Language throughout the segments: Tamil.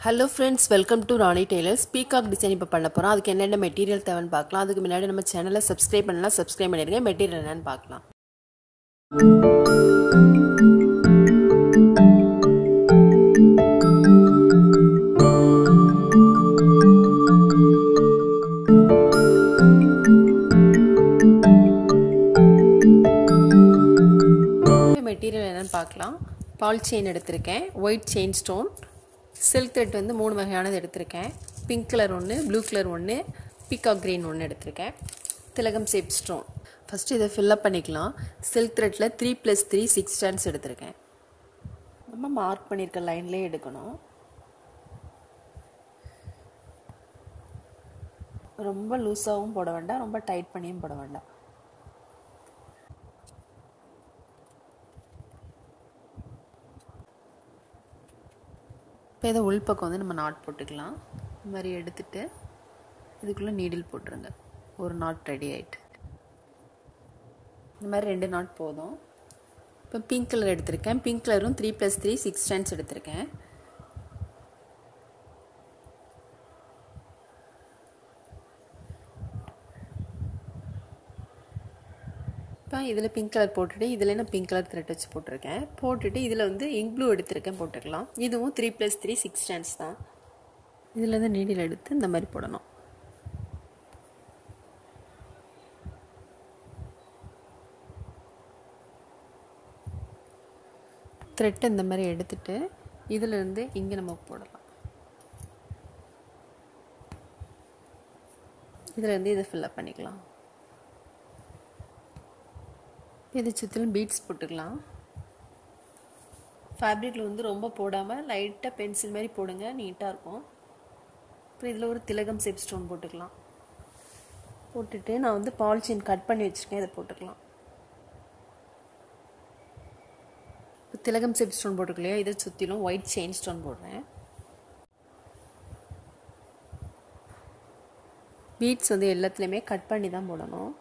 hello friends welcome to Rani tailors peacock design இப்போ பண்ண போகிறோம் அதுக்கு என்னென்ன மெட்டீரியல் தேவைன்னு பார்க்கலாம் அதுக்கு முன்னாடி நம்ம சேனலை சப்ஸ்கிரைப் பண்ணலாம் சப்ஸ்கிரைப் பண்ணிடுங்க மெட்டீரியல் என்னன்னு பார்க்கலாம் மெட்டீரியல் என்னன்னு பார்க்கலாம் பால் செயின் எடுத்திருக்கேன் white chain stone silk thread வந்து மூணு வகையானது எடுத்திருக்கேன் பிங்க் கலர் ஒன்று ப்ளூ கலர் ஒன்று பீகாக் க்ரீன் ஒன்று எடுத்திருக்கேன் திலகம் சேப் ஸ்டோன் ஃபஸ்ட்டு இதை ஃபில்லப் பண்ணிக்கலாம் சில்க் த்ரெட்டில் three plus three six stands எடுத்திருக்கேன் நம்ம மார்க் பண்ணியிருக்க லைன்லேயே எடுக்கணும் ரொம்ப லூஸாகவும் போட வேண்டாம் ரொம்ப டைட் பண்ணியும் போட வேண்டாம் இப்போ இதை உள்பக்கம் வந்து நம்ம நாட் போட்டுக்கலாம் இந்த மாதிரி எடுத்துட்டு இதுக்குள்ளே நீடில் போட்டுருங்க ஒரு நாட் ரெடி ஆயிட்டு இந்த மாதிரி ரெண்டு நாட் போதும் இப்போ பிங்க் கலர் எடுத்திருக்கேன் பிங்க் கலரும் three plus three six stands எடுத்திருக்கேன் இப்போ இதில் பிங்க் கலர் போட்டுட்டு இதில் நான் பிங்க் கலர் த்ரெட் வச்சு போட்டிருக்கேன் போட்டுட்டு இதில் வந்து இங்க் ப்ளூ எடுத்திருக்கேன் போட்டுக்கலாம் இதுவும் three plus three six stands தான் இதில் இருந்து நீடில் எடுத்து இந்த மாதிரி போடணும் த்ரெட் இந்த மாதிரி எடுத்துட்டு இதிலிருந்து இங்கே நம்ம போடலாம் இதில் இருந்து இதை ஃபில்லப் பண்ணிக்கலாம் இது சுற்றிலும் பீட்ஸ் போட்டுக்கலாம் ஃபேப்ரிக்கில் வந்து ரொம்ப போடாமல் லைட்டாக பென்சில் மாதிரி போடுங்க நீட்டாக இருக்கும் அப்புறம் இதில் ஒரு திலகம் சேப் ஸ்டோன் போட்டுக்கலாம் போட்டுட்டு நான் வந்து பாலிச்சின் கட் பண்ணி வச்சுருக்கேன் இதை போட்டுக்கலாம் இப்போ திலகம் சேப் ஸ்டோன் போட்டுக்கலையா இதை சுற்றிலும் ஒயிட் செயின் ஸ்டோன் போடுறேன் பீட்ஸ் வந்து எல்லாத்துலேயுமே கட் பண்ணி தான் போடணும்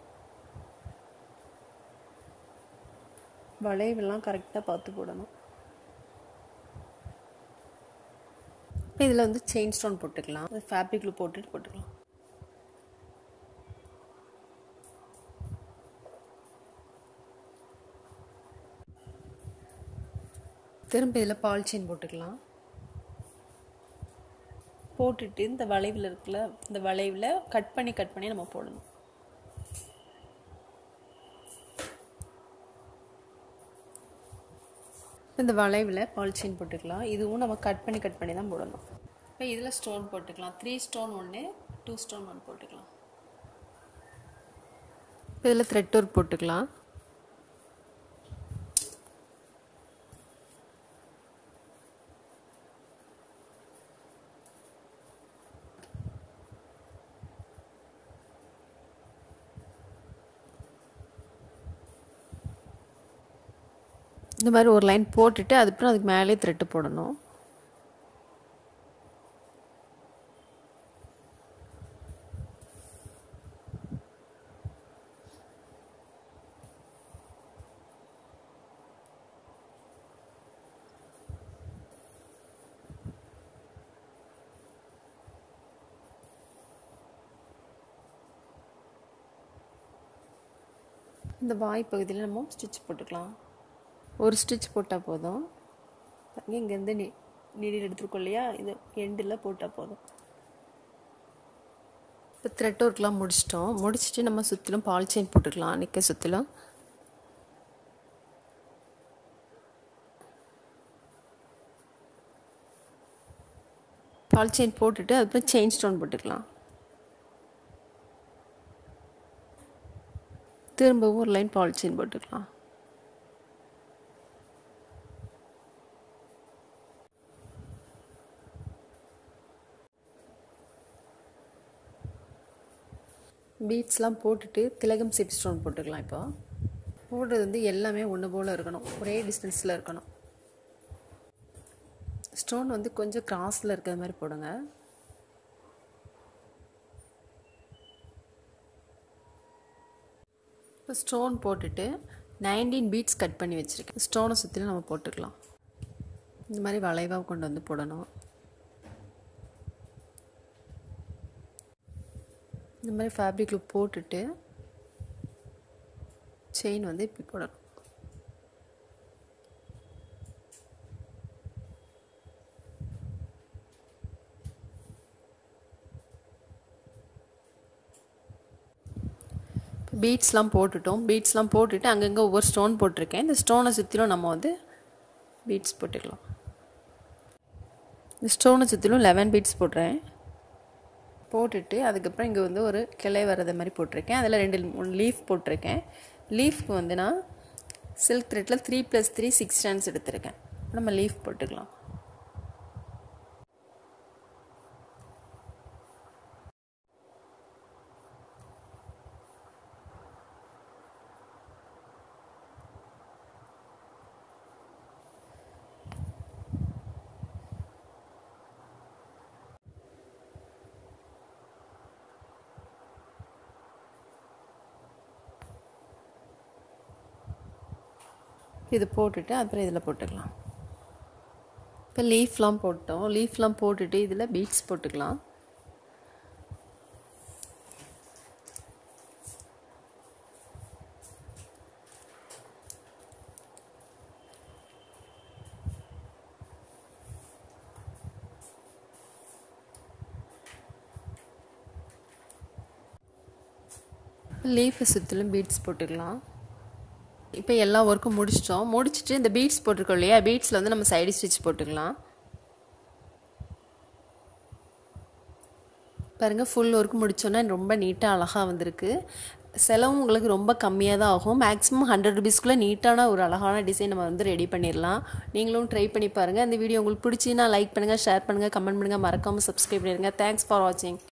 வளைவெல்லாம் கரெக்டாக பார்த்து போடணும் இப்போ இதில் வந்து செயின் ஸ்டோன் போட்டுக்கலாம் அது ஃபேப்ரிக்கில் போட்டுட்டு போட்டுக்கலாம் திரும்ப இதில் பால் செயின் போட்டுக்கலாம் போட்டுட்டு இந்த வளைவில் இருக்குல்ல இந்த வளைவில் கட் பண்ணி கட் பண்ணி நம்ம போடணும் இந்த வளைவில் பாலிச்சீன் போட்டுக்கலாம் இதுவும் நம்ம கட் பண்ணி கட் பண்ணி தான் போடணும் இப்போ இதில் ஸ்டோன் போட்டுக்கலாம் த்ரீ ஸ்டோன் ஒன்று டூ ஸ்டோன் ஒன்று போட்டுக்கலாம் இப்போ இதில் த்ரெட் ஒர்க் போட்டுக்கலாம் இந்த மாதிரி ஒரு லைன் போட்டுட்டு அதுக்கப்புறம் அதுக்கு மேலே த்ரெட்டு போடணும் இந்த வாய் பகுதியில் நம்ம ஸ்டிச் போட்டுக்கலாம் ஒரு ஸ்டிச் போட்டால் போதும் இங்கேருந்து நி நீடில் எடுத்துருக்கோம் இல்லையா இது எண்டில் போட்டால் போதும் இப்போ த்ரெட் ஒர்க்லாம் முடிச்சிட்டோம் முடிச்சுட்டு நம்ம சுற்றிலும் பால் செயின் போட்டுக்கலாம் நிற்க சுற்றிலும் பால் செயின் போட்டுட்டு அதுக்கப்புறம் செயின் ஸ்டோன் போட்டுக்கலாம் திரும்பவும் ஒரு லைன் பால் செயின் போட்டுக்கலாம் பீட்ஸ்லாம் போட்டுட்டு திலகம் சிப் ஸ்டோன் போட்டுக்கலாம் இப்போ போடுறது வந்து எல்லாமே ஒன்று போல் இருக்கணும் ஒரே டிஸ்டன்ஸில் இருக்கணும் ஸ்டோன் வந்து கொஞ்சம் கிராஸில் இருக்கிற மாதிரி போடுங்க இப்போ ஸ்டோன் போட்டுட்டு நைன்டீன் பீட்ஸ் கட் பண்ணி வச்சுருக்கேன் ஸ்டோனை சுற்றிலும் நம்ம போட்டுக்கலாம் இந்த மாதிரி வளைவாக கொண்டு வந்து போடணும் இந்த மாதிரி ஃபேப்ரிக்கில் போட்டுட்டு செயின் வந்து இப்படி போடணும் பீட்ஸ்லாம் போட்டுட்டோம் பீட்ஸ்லாம் போட்டுட்டு அங்கங்கே ஒவ்வொரு ஸ்டோன் போட்டிருக்கேன் இந்த ஸ்டோனை சுற்றிலும் நம்ம வந்து பீட்ஸ் போட்டுக்கலாம் இந்த ஸ்டோனை சுற்றிலும் லெவன் பீட்ஸ் போடுறேன் போட்டுட்டு அதுக்கப்புறம் இங்கே வந்து ஒரு கிளை வர்றது மாதிரி போட்டிருக்கேன் அதில் ரெண்டு மூணு லீஃப் போட்டிருக்கேன் லீஃப்க்கு வந்து நான் சில்க் த்ரெட்டில் three plus three six stands எடுத்திருக்கேன் நம்ம லீஃப் போட்டுக்கலாம் இது போட்டுட்டு அப்புறம் இதில் போட்டுக்கலாம் இப்போ லீஃப்லாம் போட்டோம் லீஃப்லாம் போட்டுட்டு இதில் பீட்ஸ் போட்டுக்கலாம் லீஃபை சுற்றிலும் பீட்ஸ் போட்டுக்கலாம் இப்போ எல்லா ஒர்க்கும் முடிச்சிட்டோம் முடிச்சுட்டு இந்த பீட்ஸ் போட்டிருக்கோம் இல்லையா பீட்ஸில் வந்து நம்ம சைடு ஸ்டிச் போட்டுக்கலாம் பாருங்கள் ஃபுல் ஒர்க் முடித்தோன்னா ரொம்ப நீட்டாக அழகாக வந்திருக்கு செலவும் உங்களுக்கு ரொம்ப கம்மியாக தான் ஆகும் மேக்ஸிமம் ஹண்ட்ரட் ருபீஸ்க்குள்ளே நீட்டான ஒரு அழகான டிசைன் நம்ம வந்து ரெடி பண்ணிடலாம் நீங்களும் ட்ரை பண்ணி பாருங்கள் இந்த வீடியோ உங்களுக்கு பிடிச்சின்னா லைக் பண்ணுங்கள் ஷேர் பண்ணுங்கள் கமெண்ட் பண்ணுங்கள் மறக்காமல் சப்ஸ்கிரைப் பண்ணிடுங்க தேங்க்ஸ் ஃபார் வாட்சிங்